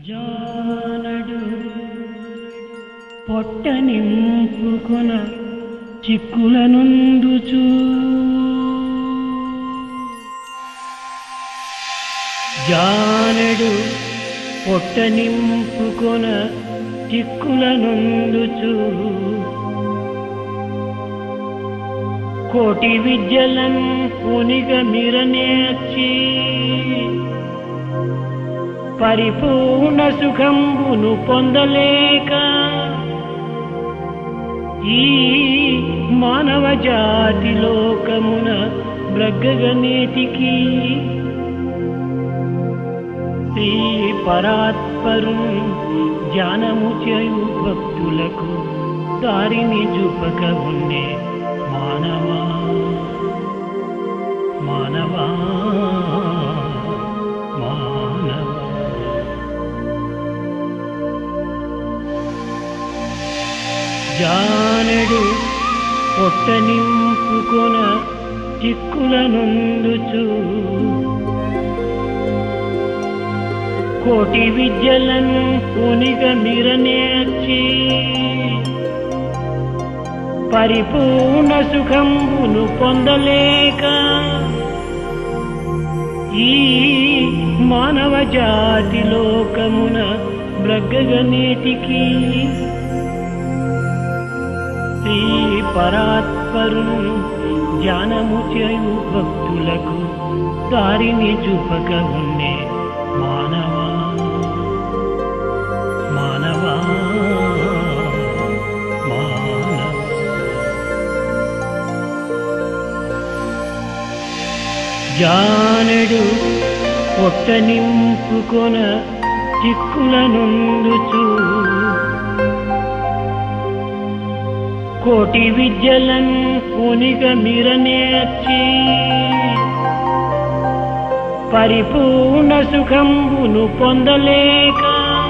జానడు పొట్ట నింపుకొన చిక్కులనుందుచూ జానడు పొట్ట నింపుకొన చిక్కులనుందుచూ కోటి విద్యలన్ ఉనిగ మిరనేర్చి పరిపూర్ణ సుఖంబును పొందలేక ఈ మానవ జాతి లోకమున బ్రగ్గగనేటికి శ్రీ పరాత్పరు జ్ఞానము చేయు భక్తులకు దారిని చూపక ఉండే మానవా మానవా మానవా జానడు పొట్ట నింపుకొన చిక్కులనుందుచు కోటి విద్యలను ఉనిగ మిరనేర్చి పరిపూర్ణ సుఖంబును పొందలేక ఈ మానవ జాతి లోకమున బ్రగ్గగనేటికి శ్రీ పరాత్పరు జ్ఞానము చేయు భక్తులకు దారిని చూపక ఉండే మానవా మానవా మానవా జానడు పొట్ట నింపుకొన చిక్కులనుందుచూ కోటి విద్యలన్ ఉనిగ మిరనేర్చి పరిపూర్ణ సుఖంబును పొందలేక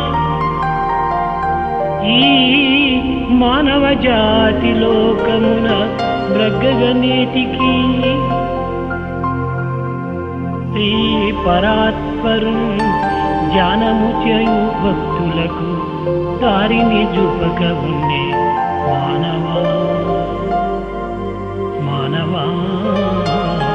ఈ మానవ జాతి లోకమున బ్రగ్గగనేటికి శ్రీ పరాత్పరు జ్ఞానము చేయు భక్తులకు దారిని చూపక ఉండే మానవా మానవా